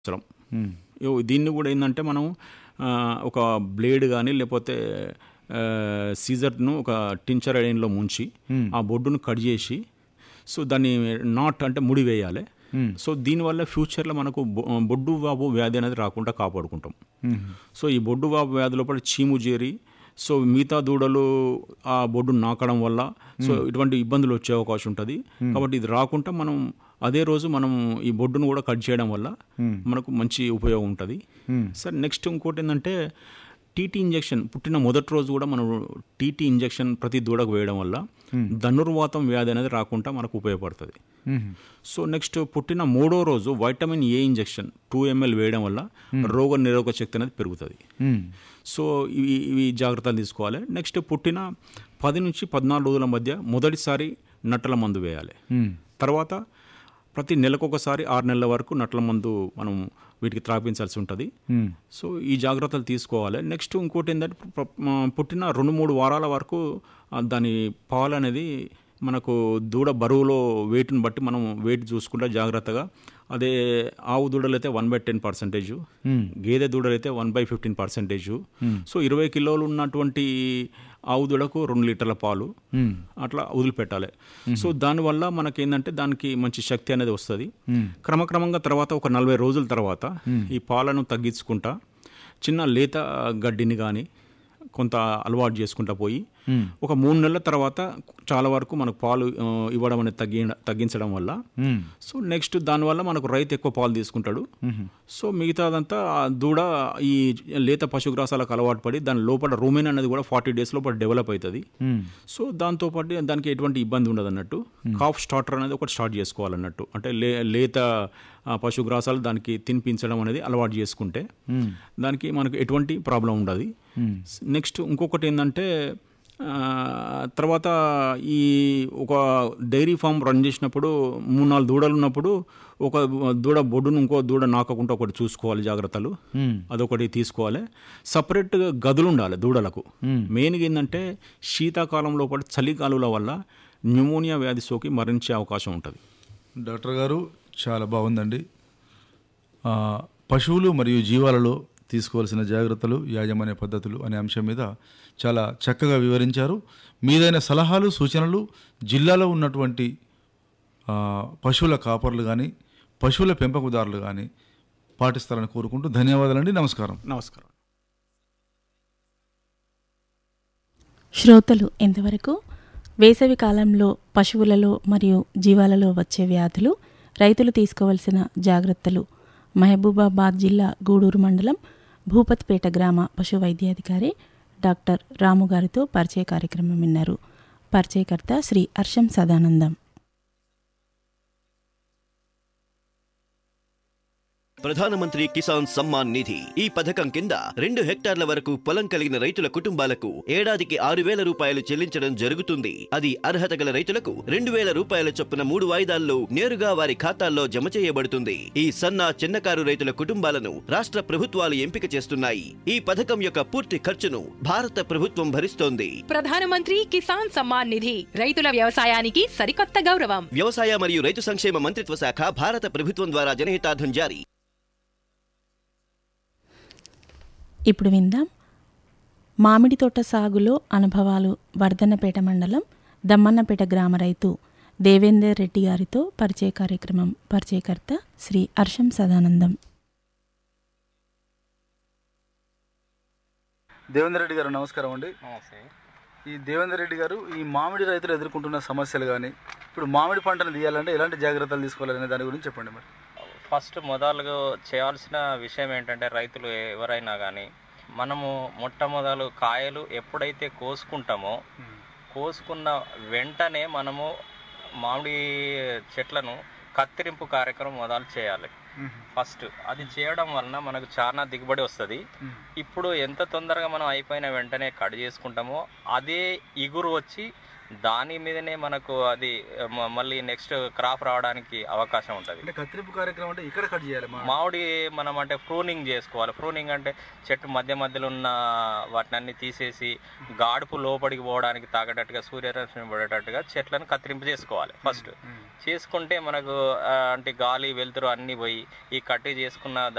అవసరం ఇగో దీన్ని కూడా ఏంటంటే మనం ఆ, ఒక బ్లేడ్ కానీ లేకపోతే సీజర్ను ఒక టించర్ ఐడన్లో ముంచి ఆ బొడ్డును కట్ చేసి సో దాన్ని నాట్ అంటే ముడి వేయాలి సో దీనివల్ల ఫ్యూచర్లో మనకు బొ- బొడ్డు వాపు వ్యాధి అనేది రాకుండా కాపాడుకుంటాం సో ఈ బొడ్డు వాపు వ్యాధి లోపల చీము చేరి సో మిగతా దూడలు ఆ బొడ్డును నాకడం వల్ల సో ఇటువంటి ఇబ్బందులు వచ్చే అవకాశం ఉంటుంది కాబట్టి ఇది రాకుండా మనం అదే రోజు మనం ఈ బొడ్డును కూడా కట్ చేయడం వల్ల మనకు మంచి ఉపయోగం ఉంటుంది సార్ నెక్స్ట్ ఇంకోటి ఏంటంటే టీటీ ఇంజెక్షన్ పుట్టిన మొదటి రోజు కూడా మనం టీటీ ఇంజెక్షన్ ప్రతి దూడకు వేయడం వల్ల ధనుర్వాతం వ్యాధి అనేది రాకుండా మనకు ఉపయోగపడుతుంది సో నెక్స్ట్ పుట్టిన మూడో రోజు vitamin A injection two ML వేయడం వల్ల రోగ నిరోధక శక్తి అనేది పెరుగుతుంది సో ఇవి ఇవి జాగ్రత్తలు తీసుకోవాలి నెక్స్ట్ పుట్టిన పది నుంచి పద్నాలుగు రోజుల మధ్య మొదటిసారి నట్టల మందు వేయాలి తర్వాత ప్రతి నెలకొకసారి ఆరు నెలల వరకు నట్ల మందు మనం వీటికి త్రాపించాల్సి ఉంటుంది సో ఈ జాగ్రత్తలు తీసుకోవాలి నెక్స్ట్ ఇంకోటి ఏంటంటే ప్ర- మ- పుట్టిన రెండు మూడు వారాల వరకు ఆ, దాని పాలు అనేది మనకు దూడ బరువులో వెయిట్ని బట్టి మనం వెయిట్ చూసుకుంటే జాగ్రత్తగా అదే ఆవు దూడలు అయితే వన్ బై టెన్ పర్సెంటేజ్ గేదె దూడలు అయితే one by fifteen percentage so ఇరవై కిలోలు ఉన్నటువంటి ఆవు దూడకు రెండు లీటర్ల పాలు అట్లా వదిలిపెట్టాలి సో దానివల్ల మనకేంటంటే దానికి మంచి శక్తి అనేది వస్తుంది క్రమక్రమంగా తర్వాత ఒక నలభై రోజుల తర్వాత ఈ పాలను తగ్గించుకుంటా చిన్న లేత గడ్డిని కానీ కొంత అలవాటు చేసుకుంటా పోయి ఒక మూడు నెలల తర్వాత చాలా వరకు మనకు పాలు ఆ, ఇవ్వడం అనేది తగ్గి తగ్గించడం వల్ల సో నెక్స్ట్ దానివల్ల మనకు రైతు ఎక్కువ పాలు తీసుకుంటాడు సో మిగతాదంతా ఆ దూడ ఈ లేత పశుగ్రాసాలకు అలవాటు పడి దాని లోపల రూమెన్ అనేది కూడా ఫార్టీ డేస్ లోపల డెవలప్ అవుతుంది సో దాంతోపాటు దానికి ఎటువంటి ఇబ్బంది ఉండదు అన్నట్టు కాఫ్ స్టార్టర్ అనేది ఒకటి స్టార్ట్ చేసుకోవాలన్నట్టు అంటే లే లేత ఆ, పశుగ్రాసాలు దానికి తినిపించడం అనేది అలవాటు చేసుకుంటే దానికి మనకు ఎటువంటి ప్రాబ్లం ఉండదు నెక్స్ట్ ఇంకొకటి ఏంటంటే ఆ, తర్వాత ఈ ఒక డైరీ ఫామ్ రన్ చేసినప్పుడు మూడు నాలుగు దూడలు ఉన్నప్పుడు ఒక దూడ బొడ్డును ఇంకో దూడ నాకకుండా ఒకటి చూసుకోవాలి జాగ్రత్తలు అదొకటి తీసుకోవాలి సపరేట్గా గదులు ఉండాలి దూడలకు మెయిన్గా ఏంటంటే శీతాకాలం లోపల చలికాలుల వల్ల న్యూమోనియా వ్యాధి సోకి మరణించే అవకాశం ఉంటుంది డాక్టర్ గారు చాలా బాగుందండి ఆ, పశువులు మరియు జీవాలలో తీసుకోవాల్సిన జాగ్రత్తలు యాజమాన్య పద్ధతులు అనే అంశం మీద చాలా చక్కగా వివరించారు మీదైన సలహాలు సూచనలు జిల్లాలో ఉన్నటువంటి ఆ, పశువుల కాపర్లు కానీ పశువుల పెంపకదారులు కానీ పాటిస్తారని కోరుకుంటూ ధన్యవాదాలండి నమస్కారం నమస్కారం శ్రోతలు ఇంతవరకు వేసవి కాలంలో పశువులలో మరియు జీవాలలో వచ్చే వ్యాధులు రైతులు తీసుకోవలసిన జాగ్రత్తలు మహబూబాబాద్ జిల్లా గూడూరు మండలం భూపత్పేట గ్రామ పశు వైద్యాధికారి డాక్టర్ రాము గారితో పరిచయ కార్యక్రమం విన్నారు పరిచయకర్త శ్రీ హర్షం సదానందం ప్రధానమంత్రి కిసాన్ సమ్మాన్ నిధి ఈ పథకం కింద రెండు హెక్టార్ల వరకు పొలం కలిగిన రైతుల కుటుంబాలకు ఏడాదికి ఆరు వేల రూపాయలు చెల్లించడం జరుగుతుంది అది అర్హత గల రైతులకు రెండు వేల రూపాయల చొప్పున మూడు వాయిదాల్లో నేరుగా వారి ఖాతాల్లో జమ చేయబడుతుంది ఈ సన్న చిన్నకారు రైతుల కుటుంబాలను రాష్ట్ర ప్రభుత్వాలు ఎంపిక చేస్తున్నాయి ఈ పథకం యొక్క పూర్తి ఖర్చును భారత ప్రభుత్వం భరిస్తోంది ప్రధానమంత్రి కిసాన్ సమ్మాన్ నిధి రైతుల వ్యవసాయానికి సరికొత్త గౌరవం వ్యవసాయ మరియు రైతు సంక్షేమ మంత్రిత్వ శాఖ భారత ప్రభుత్వం ద్వారా జనహితార్థం జారీ ఇప్పుడు విందాం మామిడి తోట సాగులో అనుభవాలు వర్ధన్నపేట మండలం దమ్మన్నపేట గ్రామ రైతు దేవేందర్ రెడ్డి గారితో పరిచయ కార్యక్రమం పరిచయకర్త శ్రీ హర్షం సదానందం దేవేందర్ రెడ్డి గారు నమస్కారం అండి ఈ దేవేందర్ రెడ్డి గారు ఈ మామిడి రైతులు ఎదుర్కొంటున్న సమస్యలు కానీ ఇప్పుడు మామిడి పంటను తీయాలంటే ఎలాంటి జాగ్రత్తలు తీసుకోవాలనే దాని గురించి చెప్పండి మరి ఫస్ట్ మొదలుగా చేయాల్సిన విషయం ఏంటంటే రైతులు ఎవరైనా కానీ మనము మొట్టమొదలు కాయలు ఎప్పుడైతే కోసుకుంటామో కోసుకున్న వెంటనే మనము మామిడి చెట్లను కత్తిరింపు కార్యక్రమం మొదలు చేయాలి ఫస్ట్ అది చేయడం వలన మనకు చాలా దిగుబడి వస్తుంది ఇప్పుడు ఎంత తొందరగా మనం అయిపోయిన వెంటనే కట్ చేసుకుంటామో అదే ఇగురు వచ్చి దాని మీదనే మనకు అది మ- మళ్ళీ నెక్స్ట్ క్రాప్ రావడానికి అవకాశం ఉంటుంది అంటే కత్తిరింపు కార్యక్రమం అంటే ఇక్కడ కట్ చేయాలి మా మామిడి మనం అంటే ప్రూనింగ్ చేసుకోవాలి ప్రూనింగ్ అంటే చెట్టు మధ్య మధ్యలో ఉన్న వాటిని అన్ని తీసేసి గాడుపు లోపలికి పోవడానికి తాగేటట్టుగా సూర్యరశ్మి పడేటట్టుగా చెట్లను కత్తిరింపు చేసుకోవాలి ఫస్ట్ చేసుకుంటే మనకు ఆ, అంటే గాలి వెలుతురు అన్ని పోయి ఈ కట్టి చేసుకున్న